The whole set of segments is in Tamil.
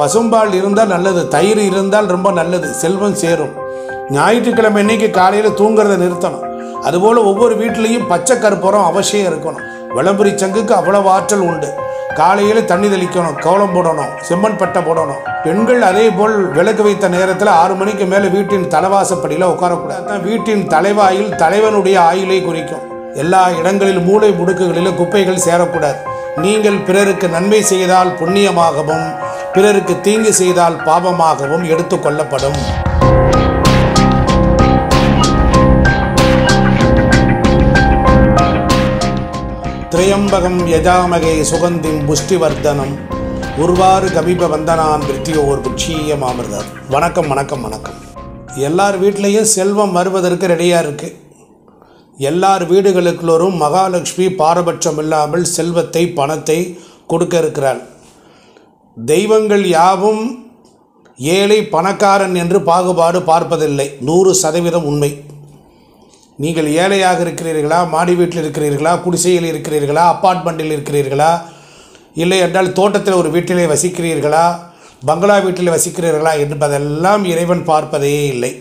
பசும்பால் இருந்தால் நல்லது தயிர் இருந்தால் ரொம்ப நல்லது செல்வம் சேரும் ஞாயிற்றுக்கிழமை இன்னைக்கு காலையில் தூங்குறதை நிறுத்தணும் அதுபோல் ஒவ்வொரு வீட்லேயும் பச்சை கற்பூரம் அவசியம் இருக்கணும் விளம்பரி சங்குக்கு அவ்வளவு ஆற்றல் உண்டு காலையில் தண்ணி தெளிக்கணும் கோலம் போடணும் செம்மண் பட்டை போடணும் பெண்கள் அதே போல் விளக்கு வைத்த நேரத்தில் ஆறு மணிக்கு மேலே வீட்டின் தலைவாசப்படியில் உட்காரக்கூடாது தான் வீட்டின் தலைவாயில் தலைவனுடைய ஆயுளை குறிக்கும் எல்லா இடங்களில் மூளை முடுக்குகளிலும் குப்பைகள் சேரக்கூடாது நீங்கள் பிறருக்கு நன்மை செய்தால் புண்ணியமாகவும் பிறருக்கு தீங்கு செய்தால் பாபமாகவும் எடுத்துக்கொள்ளப்படும் திரையம்பகம் யஜாமகே சுகந்திம் புஷ்டிவர்தனம் உருவாறு கமிப வந்தனான் விருத்தியோர் புட்சீயம் அமிர்தம் வணக்கம் வணக்கம் வணக்கம் எல்லார் வீட்லேயும் செல்வம் வருவதற்கு ரெடியாக இருக்குது எல்லார் வீடுகளுக்குள்ளோரும் மகாலட்சுமி பாரபட்சம் இல்லாமல் செல்வத்தை பணத்தை கொடுக்க இருக்கிறாள் தெய்வங்கள் யாவும் ஏழை பணக்காரன் என்று பாகுபாடு பார்ப்பதில்லை நூறு சதவீதம் உண்மை நீங்கள் ஏழையாக இருக்கிறீர்களா மாடி வீட்டில் இருக்கிறீர்களா குடிசையில் இருக்கிறீர்களா அப்பார்ட்மெண்ட்டில் இருக்கிறீர்களா இல்லை என்றால் தோட்டத்தில் ஒரு வீட்டிலே வசிக்கிறீர்களா பங்களா வீட்டில் வசிக்கிறீர்களா என்பதெல்லாம் இறைவன் பார்ப்பதே இல்லை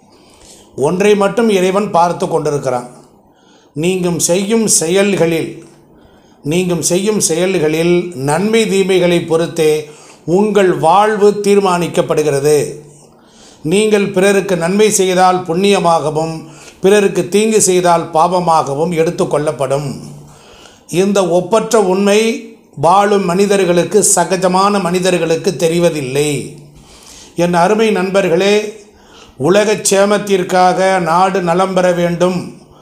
ஒன்றை மட்டும் இறைவன் பார்த்து கொண்டிருக்கிறான் நீங்கள் செய்யும் செயல்களில் நீங்கள் செய்யும் செயல்களில் நன்மை தீமைகளை பொறுத்தே உங்கள் வாழ்வு தீர்மானிக்கப்படுகிறது நீங்கள் பிறருக்கு நன்மை செய்தால் புண்ணியமாகவும் பிறருக்கு தீங்கு செய்தால் பாவமாகவும் எடுத்துக்கொள்ளப்படும் இந்த ஒப்பற்ற உண்மை வாழும் மனிதர்களுக்கு சகஜமான மனிதர்களுக்கு தெரிவதில்லை என் அருமை நண்பர்களே உலகச் சேமத்திற்காக நாடு நலம் பெற வேண்டும்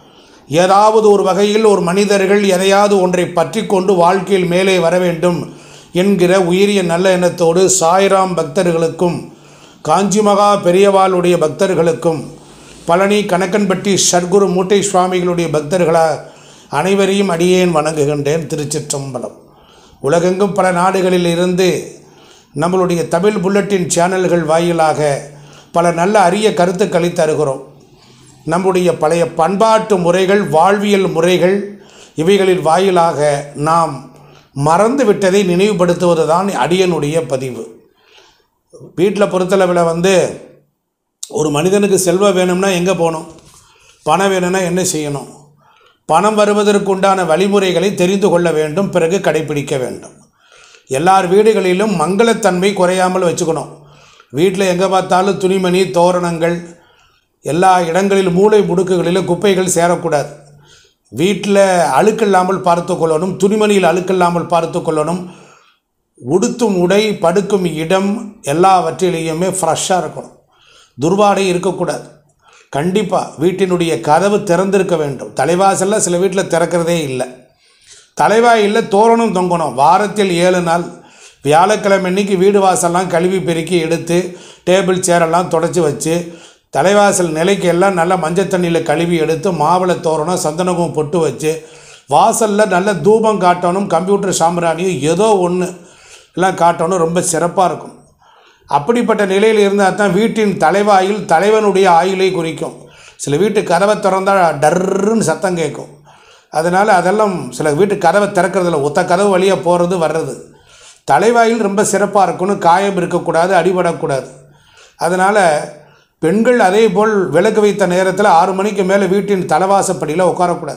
ஏதாவது ஒரு வகையில் ஒரு மனிதர்கள் எதையாவது ஒன்றை பற்றி கொண்டு வாழ்க்கையில் மேலே வர வேண்டும் என்கிற உயரிய நல்ல எண்ணத்தோடு சாய்ராம் பக்தர்களுக்கும் காஞ்சி மகா பெரியவாளுடைய பக்தர்களுக்கும் பழனி கணக்கன்பட்டி சர்க்குரு மூட்டை சுவாமிகளுடைய பக்தர்களா அனைவரையும் அடியேன் வணங்குகின்றேன் திருச்சிற்றம்பலம் உலகெங்கும் பல நாடுகளில் இருந்து நம்மளுடைய தமிழ் புல்லட்டின் சேனல்கள் வாயிலாக பல நல்ல அரிய கருத்துக்களை தருகிறோம் நம்முடைய பழைய பண்பாட்டு முறைகள் வாழ்வியல் முறைகள் இவைகளில் வாயிலாக நாம் மறந்து விட்டதை நினைவுபடுத்துவது தான் அடியனுடைய பதிவு வீட்டில் பொறுத்தளவில் வந்து ஒரு மனிதனுக்கு செல்வம் வேணும்னா எங்கே போகணும் பணம் வேணும்னா என்ன செய்யணும் பணம் வருவதற்குண்டான வழிமுறைகளை தெரிந்து கொள்ள வேண்டும் பிறகு கடைபிடிக்க வேண்டும் எல்லார் வீடுகளிலும் மங்களத்தன்மை குறையாமல் வச்சுக்கணும் வீட்டில் எங்கே பார்த்தாலும் துணிமணி தோரணங்கள் எல்லா இடங்களிலும் மூளை முடுக்குகளிலும் குப்பைகள் சேரக்கூடாது வீட்டில் அழுக்கில்லாமல் பார்த்து கொள்ளணும் துணிமணியில் அழுக்கில்லாமல் பார்த்து கொள்ளணும் உடுத்தும் உடை படுக்கும் இடம் எல்லாவற்றிலேயுமே ஃப்ரெஷ்ஷாக இருக்கணும் துர்வாடை இருக்கக்கூடாது கண்டிப்பாக வீட்டினுடைய கதவு திறந்திருக்க வேண்டும் தலைவாசலில் சில வீட்டில் திறக்கிறதே இல்லை தலைவாயில் தோரணம் தொங்கணும் வாரத்தில் ஏழு நாள் வியாழக்கிழமை அன்னைக்கு வீடு வாசல்லாம் கழுவி பெருக்கி எடுத்து டேபிள் சேரெல்லாம் தொடச்சி வச்சு தலைவாசல் நிலைக்கு எல்லாம் நல்லா மஞ்சள் தண்ணியில் கழுவி எடுத்து மாவிளை தோரணம் சந்தனகம் பொட்டு வச்சு வாசலில் நல்ல தூபம் காட்டணும் கம்ப்யூட்டர் சாம்பிராணியும் ஏதோ ஒன்று எல்லாம் காட்டணும் ரொம்ப சிறப்பாக இருக்கும் அப்படிப்பட்ட நிலையில் இருந்தால் தான் வீட்டின் தலைவாயில் தலைவனுடைய ஆயுளை குறிக்கும் சில வீட்டு கதவை திறந்தால் டர்ருன்னு சத்தம் கேட்கும் அதனால் அதெல்லாம் சில வீட்டு கதவை திறக்கிறதில்ல ஒத்த கதவு வழியாக போகிறது வர்றது தலைவாயில் ரொம்ப சிறப்பாக இருக்கணும் காயம் இருக்கக்கூடாது அடிபடக்கூடாது அதனால் பெண்கள் அதே போல் விளக்கு வைத்த நேரத்தில் ஆறு மணிக்கு மேலே வீட்டின் தலைவாசப்படியில் உட்காரக்கூடாது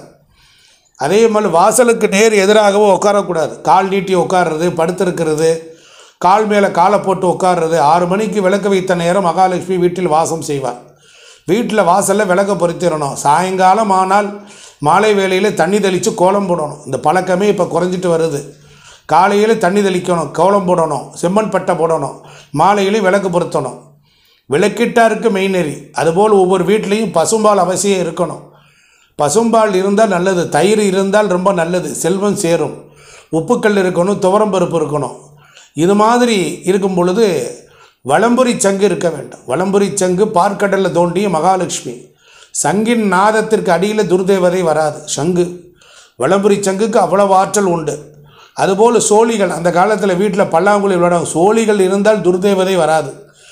அதே மாதிரி வாசலுக்கு நேர் எதிராகவும் உட்காரக்கூடாது கால் நீட்டி உட்கார்றது படுத்திருக்கிறது கால் மேலே காலை போட்டு உட்கார்றது ஆறு மணிக்கு விளக்கு வைத்த நேரம் மகாலட்சுமி வீட்டில் வாசம் செய்வார் வீட்டில் வாசலில் விளக்க பொருத்திடணும் சாயங்காலம் ஆனால் மாலை வேளையில் தண்ணி தெளித்து கோலம் போடணும் இந்த பழக்கமே இப்போ குறைஞ்சிட்டு வருது காலையில் தண்ணி தெளிக்கணும் கோலம் போடணும் செம்மண் பட்டை போடணும் மாலையிலையும் விளக்கு பொருத்தணும் விளக்கிட்டாருக்கு மெய்நெறி அதுபோல் ஒவ்வொரு வீட்லேயும் பசும்பால் அவசியம் இருக்கணும் பசும்பால் இருந்தால் நல்லது தயிர் இருந்தால் ரொம்ப நல்லது செல்வம் சேரும் உப்புக்கல் இருக்கணும் துவரம்பருப்பு இருக்கணும் இது மாதிரி இருக்கும் பொழுது வலம்புரி சங்கு இருக்க வேண்டும் வலம்புரி சங்கு பார்க்கடலில் தோண்டிய மகாலட்சுமி சங்கின் நாதத்திற்கு அடியில் துர்தேவதை வராது சங்கு வலம்புரி சங்குக்கு அவ்வளவு ஆற்றல் உண்டு அதுபோல் சோழிகள் அந்த காலத்தில் வீட்டில் பல்லாங்குழி விளையாடும் சோழிகள் இருந்தால் துர்தேவதை வராது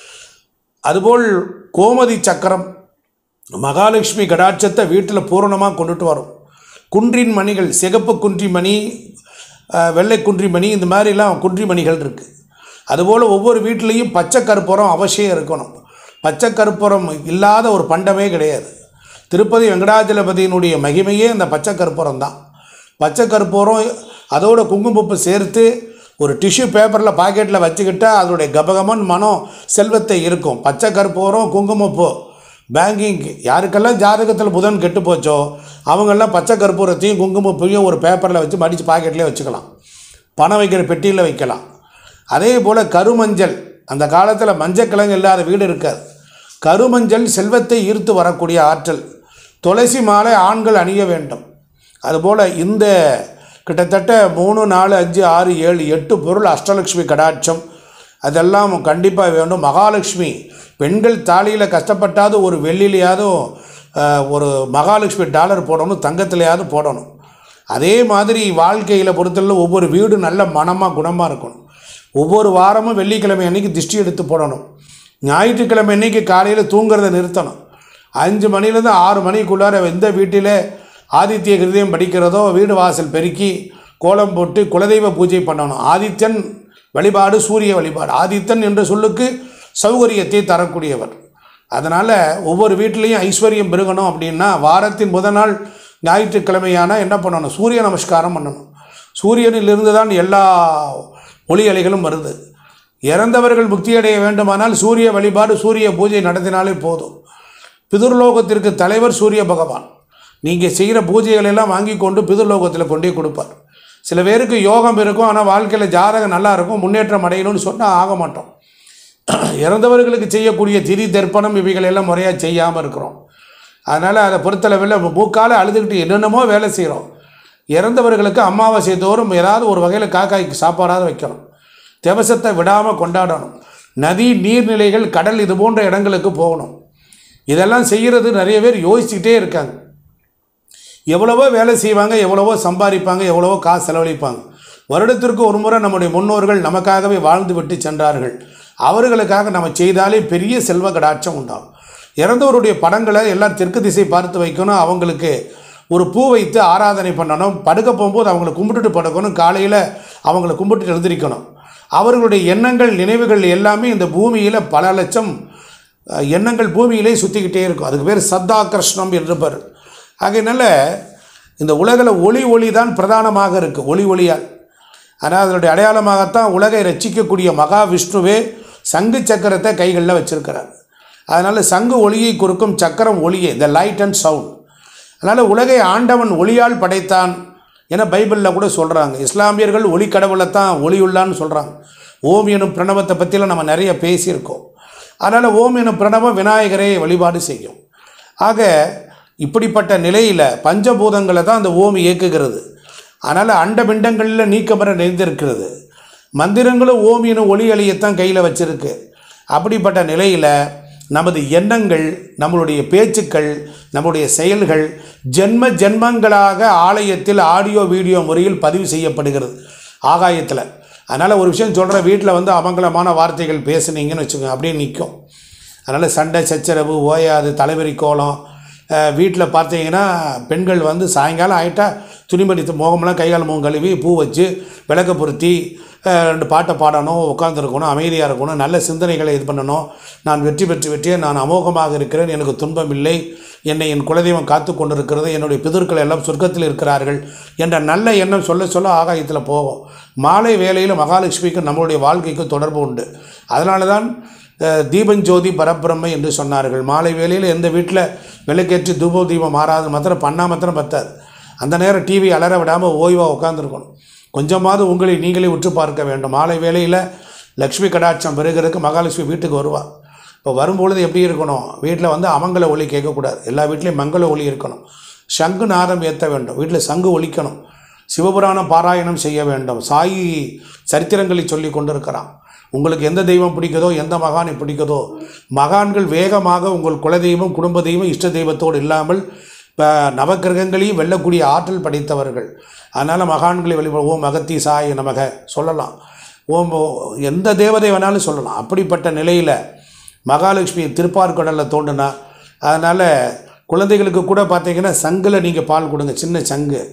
அதுபோல் கோமதி சக்கரம் மகாலட்சுமி கடாட்சத்தை வீட்டில் பூரணமாக கொண்டுட்டு வரும் குன்றின் மணிகள் சிகப்பு குன்றி மணி அஹ், வெள்ளை குன்றி மணி இந்த மாதிரிலாம் குன்றி மணிகள் இருக்குது அதுபோல் ஒவ்வொரு வீட்லேயும் பச்சை கற்பூரம் அவசியம் இருக்கணும் பச்சை கற்பூரம் இல்லாத ஒரு பண்டமே கிடையாது திருப்பதி வெங்கடாஜலபதியினுடைய மகிமையே இந்த பச்சை கற்பூரம் தான் பச்சை கற்பூரம் அதோட குங்குமப்பு சேர்த்து ஒரு டிஷ்யூ பேப்பரில் பாக்கெட்டில் வச்சுக்கிட்டால் அதனுடைய கபகமன் மனம் செல்வத்தை இருக்கும் பச்சை கற்பூரம் குங்குமப்பூ பேங்கிங் யாருக்கெல்லாம் ஜாதகத்தில் புதன் கெட்டு போச்சோ அவங்கெல்லாம் பச்சை கற்பூரத்தையும் குங்குமப்பையும் ஒரு பேப்பரில் வச்சு மடித்து பாக்கெட்லேயே வச்சுக்கலாம் பணம் வைக்கிற பெட்டியில் வைக்கலாம் அதே போல் கருமஞ்சள் அந்த காலத்தில் மஞ்சக்கிழங்கு இல்லாத வீடு இருக்காது கருமஞ்சள் செல்வத்தை ஈர்த்து வரக்கூடிய ஆற்றல் துளசி மாலை ஆண்கள் அணிய வேண்டும் அதுபோல் இந்த கிட்டத்தட்ட மூணு நாலு அஞ்சு ஆறு ஏழு எட்டு பொருள் அஷ்டலக்ஷ்மி கடாட்சம் அதெல்லாம் கண்டிப்பாக வேண்டும் மகாலட்சுமி பெண்கள் தாலியில் கஷ்டப்பட்டாவது ஒரு வெள்ளிலையாவது அஹ், ஒரு மகாலட்சுமி டாலர் போடணும் தங்கத்துலையாவது போடணும் அதே மாதிரி வாழ்க்கையில் பொறுத்தவரை ஒவ்வொரு வீடு நல்ல மனமாக குணமாக இருக்கணும் ஒவ்வொரு வாரமும் வெள்ளிக்கிழமை அன்னைக்கு திருஷ்டி எடுத்து போடணும் ஞாயிற்றுக்கிழமை அன்னைக்கு காலையில் தூங்குறதை நிறுத்தணும் அஞ்சு மணிலேருந்து ஆறு மணிக்குள்ளார எந்த வீட்டில் ஆதித்ய கிருதயம் படிக்கிறதோ வீடு வாசல் பெருக்கி கோலம் போட்டு குலதெய்வ பூஜை பண்ணணும் ஆதித்யன் வழிபாடு சூரிய வழிபாடு ஆதித்தன் என்ற சொல்லுக்கு சௌகரியத்தை தரக்கூடியவர் அதனால் ஒவ்வொரு வீட்லேயும் ஐஸ்வர்யம் பெருகணும் அப்படின்னா வாரத்தின் முதல் நாள் ஞாயிற்றுக்கிழமையான என்ன பண்ணணும் சூரிய நமஸ்காரம் பண்ணணும் சூரியனிலிருந்து தான் எல்லா ஒளி அலைகளும் வருது இறந்தவர்கள் முக்தி அடைய வேண்டுமானால் சூரிய வழிபாடு சூரிய பூஜை நடத்தினாலே போதும் பிதுர்லோகத்திற்கு தலைவர் சூரிய பகவான் நீங்கள் செய்கிற பூஜைகள் எல்லாம் வாங்கி கொண்டு பிதுர்லோகத்தில் கொண்டே கொடுப்பார் சில பேருக்கு யோகம் இருக்கும் ஆனால் வாழ்க்கையில் ஜாதகம் நல்லா இருக்கும் முன்னேற்றம் அடையணும்னு சொன்னால் ஆக மாட்டோம் இறந்தவர்களுக்கு செய்யக்கூடிய திதி தர்ப்பணம் இவைகள் எல்லாம் முறையாக செய்யாமல் இருக்கிறோம் அதனால் அதை பொறுத்தளவில் மூக்கால அழுதுகிட்டு என்னென்னமோ வேலை செய்கிறோம் இறந்தவர்களுக்கு அமாவாசை தோறும் ஏதாவது ஒரு வகையில் காக்காய்க்கு சாப்பாடாவது வைக்கணும் திவசத்தை விடாமல் கொண்டாடணும் நதி நீர்நிலைகள் கடல் இது போன்ற இடங்களுக்கு போகணும் இதெல்லாம் செய்கிறது நிறைய பேர் யோசிச்சுக்கிட்டே இருக்காங்க எவ்வளவோ வேலை செய்வாங்க எவ்வளவோ சம்பாதிப்பாங்க எவ்வளவோ காசு செலவழிப்பாங்க வருடத்திற்கு ஒரு முறை நம்முடைய முன்னோர்கள் நமக்காகவே வாழ்ந்து விட்டு சென்றார்கள் அவர்களுக்காக நம்ம செய்தாலே பெரிய செல்வ கடாட்சம் உண்டாகும் இறந்தவருடைய படங்களை எல்லாம் தெற்கு திசை பார்த்து வைக்கணும் அவங்களுக்கு ஒரு பூ வைத்து ஆராதனை பண்ணணும் படுக்க போகும்போது அவங்கள கும்பிட்டுட்டு படுக்கணும் காலையில் அவங்கள கும்பிட்டு எழுந்திரிக்கணும் அவர்களுடைய எண்ணங்கள் நினைவுகள் எல்லாமே இந்த பூமியில் பல லட்சம் அஹ், எண்ணங்கள் பூமியிலே சுற்றிக்கிட்டே இருக்கும் அதுக்கு பேர் சத்தாகிருஷ்ணம் என்று பேர் ஆகையினால இந்த உலகில் ஒளி ஒளி தான் பிரதானமாக இருக்குது ஒளி ஒளியால் ஆனால் அதனுடைய அடையாளமாகத்தான் உலகை ரட்சிக்கக்கூடிய மகாவிஷ்ணுவே சங்கு சக்கரத்தை கைகளில் வச்சிருக்கிறார் அதனால் சங்கு ஒளியை குறிக்கும் சக்கரம் ஒளியே த லைட் அண்ட் சவுண்ட் அதனால் உலகை ஆண்டவன் ஒளியால் படைத்தான் என பைபிளில் கூட சொல்கிறாங்க இஸ்லாமியர்கள் ஒளி கடவுளை தான் ஒளியுள்ளான்னு சொல்கிறாங்க ஓம் எனும் பிரணவத்தை பற்றிலாம் நம்ம நிறைய பேசியிருக்கோம் அதனால் ஓம் எனும் பிரணவம் விநாயகரை வழிபாடு செய்யும் ஆக இப்படிப்பட்ட நிலையில் பஞ்சபூதங்களை தான் அந்த ஓம் இயக்குகிறது அதனால் அண்டபிண்டங்களில் நீக்கமர நிறைந்திருக்கிறது மந்திரங்களும் ஓம் எனும் ஒளி அலையத்தான் கையில் வச்சிருக்கு அப்படிப்பட்ட நிலையில் நமது எண்ணங்கள் நம்மளுடைய பேச்சுக்கள் நம்முடைய செயல்கள் ஜென்ம ஜென்மங்களாக ஆலயத்தில் ஆடியோ வீடியோ முறையில் பதிவு செய்யப்படுகிறது ஆகாயத்தில் அதனால் ஒரு விஷயம் சொல்கிறேன் வீட்டில் வந்து அமங்கலமான வார்த்தைகள் பேசுனீங்கன்னு வச்சுக்கோங்க அப்படியே நிற்கும் அதனால் சண்டை சச்சரவு ஓயாது தலைவரி கோலம் வீட்டில் பார்த்தீங்கன்னா பெண்கள் வந்து சாயங்காலம் ஆகிட்டா துணிமணி முகமெல்லாம் கைகால் முகம் கழுவி பூ வச்சு விளக்க பொருத்தி அஹ், ரெண்டு பாட்டை பாடணும் உட்காந்துருக்கணும் அமைதியாக இருக்கணும் நல்ல சிந்தனைகளை இது பண்ணணும் நான் வெற்றி பெற்று வெற்றியே நான் அமோகமாக இருக்கிறேன் எனக்கு துன்பம் இல்லை என்னை என் குலதெய்வம் காத்து கொண்டிருக்கிறது என்னுடைய பிதர்கள் எல்லாம் சொர்க்கத்தில் இருக்கிறார்கள் என்ற நல்ல எண்ணம் சொல்ல சொல்ல ஆகாயத்தில் போகும் மாலை வேளையில் மகாலட்சுமிக்கும் நம்மளுடைய வாழ்க்கைக்கும் தொடர்பு உண்டு அதனால தான் அஹ், தீபஞ்சோதி பரபிரம்மை என்று சொன்னார்கள் மாலை வேளையில் எந்த வீட்டில் விளக்கேற்றி தூப தீபம் மாறாது மாத்திரம் பண்ணால் மாத்திரம் பத்தாது அந்த நேரம் டிவி அலற விடாமல் ஓய்வாக உட்காந்துருக்கணும் கொஞ்சமாவது உங்களை நீங்களே உற்று பார்க்க வேண்டும் மாலை வேளையில் லக்ஷ்மி கடாட்சம் பெறுகிறதுக்கு மகாலட்சுமி வீட்டுக்கு வருவாள் இப்போ வரும்பொழுது எப்படி இருக்கணும் வீட்டில் வந்து அமங்கல ஒலி கேட்கக்கூடாது எல்லா வீட்லேயும் மங்கள ஒலி இருக்கணும் சங்கு நாதம் ஏற்ற வேண்டும் வீட்டில் சங்கு ஒலிக்கணும் சிவபுராணம் பாராயணம் செய்ய வேண்டும் சாயி சரித்திரங்களை சொல்லி கொண்டிருக்கிறான் உங்களுக்கு எந்த தெய்வம் பிடிக்குதோ எந்த மகானை பிடிக்குதோ மகான்கள் வேகமாக உங்கள் குலதெய்வம் குடும்ப தெய்வம் இஷ்ட தெய்வத்தோடு இல்லாமல் இப்போ நவக்கிரகங்களையும் வெல்லக்கூடிய ஆற்றல் படைத்தவர்கள் அதனால் மகான்களை வழிபட ஓம் அகத்தி சாய நமக சொல்லலாம் ஓம் ஓ- எந்த தேவதை வேணாலும் சொல்லலாம் அப்படிப்பட்ட நிலையில் மகாலட்சுமி திருப்பார்கடலில் தோண்டுனா அதனால் குழந்தைகளுக்கு கூட பார்த்தீங்கன்னா சங்கில் நீங்கள் பால் கொடுங்க சின்ன சங்கு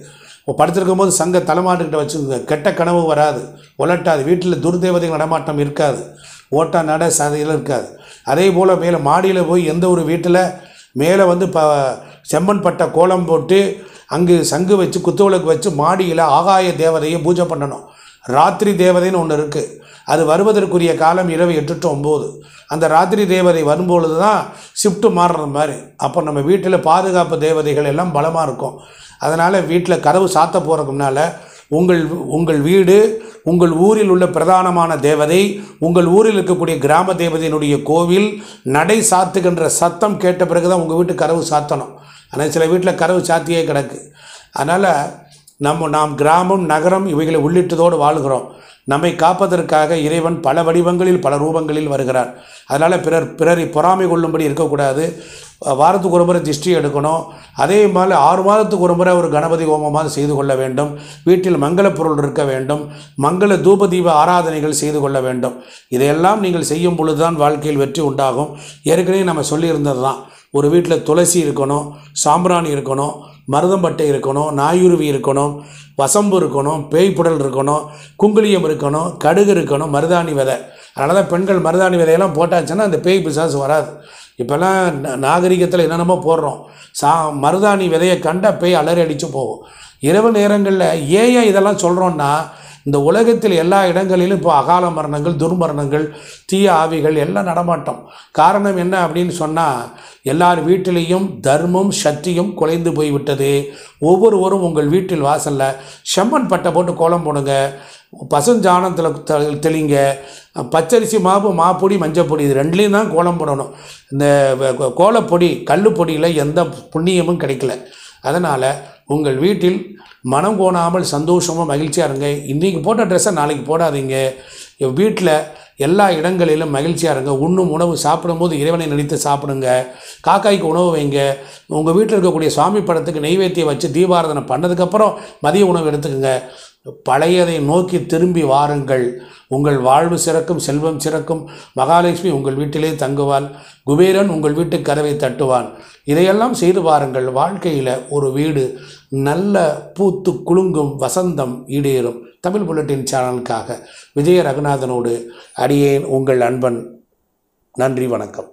படுத்திருக்கும் போது சங்க தலைமாட்டுக்கிட்ட வச்சுக்கோங்க கெட்ட கனவு வராது உலட்டாது வீட்டில் துர்தேவதைகள் நடமாட்டம் இருக்காது ஓட்டா நட சதையில் இருக்காது அதே போல் மேலே மாடியில் போய் எந்த ஒரு வீட்டில் மேலே வந்து ப செம்மண் பட்ட கோலம் போட்டு அங்கு சங்கு வச்சு குத்துவிளக்கு வச்சு மாடியில் ஆகாய தேவதையை பூஜை பண்ணணும் ராத்திரி தேவதைன்னு ஒன்று இருக்குது அது வருவதற்குரிய காலம் இரவு எட்டு டு ஒம்பது அந்த ராத்திரி தேவதை வரும்பொழுது தான் ஷிஃப்ட்டு மாறுற மாதிரி அப்போ நம்ம வீட்டில் பாதுகாப்பு தேவதைகள் எல்லாம் பலமாக இருக்கும் அதனால் வீட்டில் கதவு சாத்த போகிறதுக்கு முன்னால் உங்கள் உங்கள் வீடு உங்கள் ஊரில் உள்ள பிரதானமான தேவதை உங்கள் ஊரில் இருக்கக்கூடிய கிராம தேவதையினுடைய கோவில் நடை சாத்துகின்ற சத்தம் கேட்ட பிறகு தான் உங்கள் வீட்டு கதவு சாத்தணும் ஆனால் சில வீட்டில் கதவு சாத்தியே கிடக்கு அதனால் நம்ம நாம் கிராமம் நகரம் இவைகளை உள்ளிட்டதோடு வாழ்கிறோம் நம்மை காப்பதற்காக இறைவன் பல வடிவங்களில் பல ரூபங்களில் வருகிறார் அதனால் பிறர் பிறரை பொறாமை கொள்ளும்படி இருக்கக்கூடாது வாரத்துக்கு ஒரு முறை திருஷ்டி எடுக்கணும் அதே மாதிரி ஆறு மாதத்துக்கு ஒரு முறை ஒரு கணபதி ஹோமமாக செய்து கொள்ள வேண்டும் வீட்டில் மங்கள பொருள் இருக்க வேண்டும் மங்கள தூப தீப ஆராதனைகள் செய்து கொள்ள வேண்டும் இதையெல்லாம் நீங்கள் செய்யும் பொழுது தான் வாழ்க்கையில் வெற்றி உண்டாகும் ஏற்கனவே நம்ம சொல்லியிருந்தது தான் ஒரு வீட்டில் துளசி இருக்கணும் சாம்பிராணி இருக்கணும் மருதம்பட்டை இருக்கணும் நாயுருவி இருக்கணும் வசம்பு இருக்கணும் பேய்ப்புடல் இருக்கணும் குங்குளியம் இருக்கணும் கடுகு இருக்கணும் மருதாணி விதை அதனால தான் பெண்கள் மருதாணி விதையெல்லாம் போட்டாச்சுன்னா அந்த பேய் பிசாசு வராது இப்போல்லாம் ந- நாகரிகத்தில் என்னென்னமோ போடுறோம் சா மருதாணி விதையை கண்டா பேய் அலறி அடித்து போகும் இரவு நேரங்களில் ஏன் ஏன் இதெல்லாம் சொல்கிறோன்னா இந்த உலகத்தில் எல்லா இடங்களிலும் இப்போ அகால மரணங்கள் துர்மரணங்கள் தீய ஆவிகள் எல்லாம் நடமாட்டம் காரணம் என்ன அப்படின்னு சொன்னால் எல்லார் வீட்டிலேயும் தர்மம் சக்தியும் குலைந்து போய்விட்டது ஒவ்வொருவரும் உங்கள் வீட்டில் வாசலில் செம்மண் பட்டை போட்டு கோலம் போடுங்க பசுஞ்சாணத்தில் த- தெளிங்க பச்சரிசி மாவு மாப்பொடி மஞ்சப்பொடி இது ரெண்டுலேயும் தான் கோலம் போடணும் இந்த வ- கோ- கோலப்பொடி கல்லுப்பொடியில் எந்த புண்ணியமும் கிடைக்கல அதனால் உங்கள் வீட்டில் மனம் கோணாமல் சந்தோஷமாக மகிழ்ச்சியாக இருங்க இன்றைக்கி போட்ட ட்ரெஸ்ஸை நாளைக்கு போடாதீங்க வீட்டில் எல்லா இடங்களிலும் மகிழ்ச்சியாக இருங்க உண்ணும் உணவு சாப்பிடும்போது இறைவனை நினைத்து சாப்பிடுங்க காக்காய்க்கு உணவு வைங்க உங்கள் வீட்டில் இருக்கக்கூடிய சுவாமி படத்துக்கு நெய்வேத்தியம் வச்சு தீபாராதனை பண்ணதுக்கப்புறம் மதிய உணவு எடுத்துக்கோங்க பழையதை நோக்கி திரும்பி வாருங்கள் உங்கள் வாழ்வு சிறக்கும் செல்வம் சிறக்கும் மகாலட்சுமி உங்கள் வீட்டிலே தங்குவாள் குபேரன் உங்கள் வீட்டு கதவை தட்டுவான் இதையெல்லாம் செய்து பாருங்கள் வாழ்க்கையில் ஒரு வீடு நல்ல பூத்து குலுங்கும் வசந்தம் ஈடேறும் தமிழ் புல்லட்டின் சேனலுக்காக விஜய ரகுநாதனோடு அடியேன் உங்கள் அன்பன் நன்றி வணக்கம்